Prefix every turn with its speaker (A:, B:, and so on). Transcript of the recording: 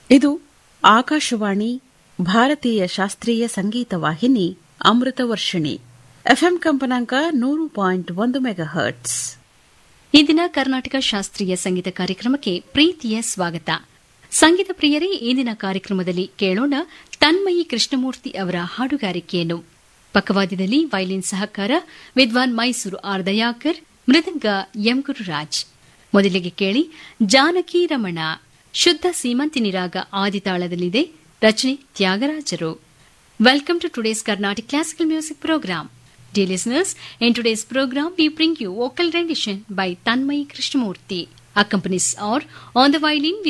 A: ಇದು ಆಕಾಶವಾಣಿ ಭಾರತೀಯ ಶಾಸ್ತ್ರೀಯ ಸಂಗೀತ ವಾಹಿನಿ ಅಮೃತ ವರ್ಷಿಣಿ ಎಫ್ಎಂ ಕಂಪನಾಂಕ ನೂರು ಪಾಯಿಂಟ್ ಒಂದು ಮೆಗಾ ಹರ್ಟ್ಸ್
B: ಈ ದಿನ ಕರ್ನಾಟಕ ಶಾಸ್ತ್ರೀಯ ಸಂಗೀತ ಕಾರ್ಯಕ್ರಮಕ್ಕೆ ಪ್ರೀತಿಯ ಸ್ವಾಗತ ಸಂಗೀತ ಪ್ರಿಯರೇ ಇಂದಿನ ಕಾರ್ಯಕ್ರಮದಲ್ಲಿ ಕೇಳೋಣ ತನ್ಮಯಿ ಕೃಷ್ಣಮೂರ್ತಿ ಅವರ ಹಾಡುಗಾರಿಕೆಯನ್ನು ಪಕ್ಕವಾದ್ಯದಲ್ಲಿ ವೈಲಿನ್ ಸಹಕಾರ ವಿದ್ವಾನ್ ಮೈಸೂರು ಆರ್ ದಯಾಕರ್ ಮೃದಂಗ ಎಂ ಗುರುರಾಜ್ ಮೊದಲಿಗೆ ಕೇಳಿ ಜಾನಕಿ ರಮಣ ಶುದ್ಧ ಸೀಮಂತಿನಿ ರಾಗ ಆದಿತಾಳದಲ್ಲಿದೆ ರಚನೆ ತ್ಯಾಗರಾಜರು welcome to today's Carnatic classical music programme Dear listeners, in today's program we bring you vocal rendition by Tanmay Krishnamurti. Accompanies are on the violin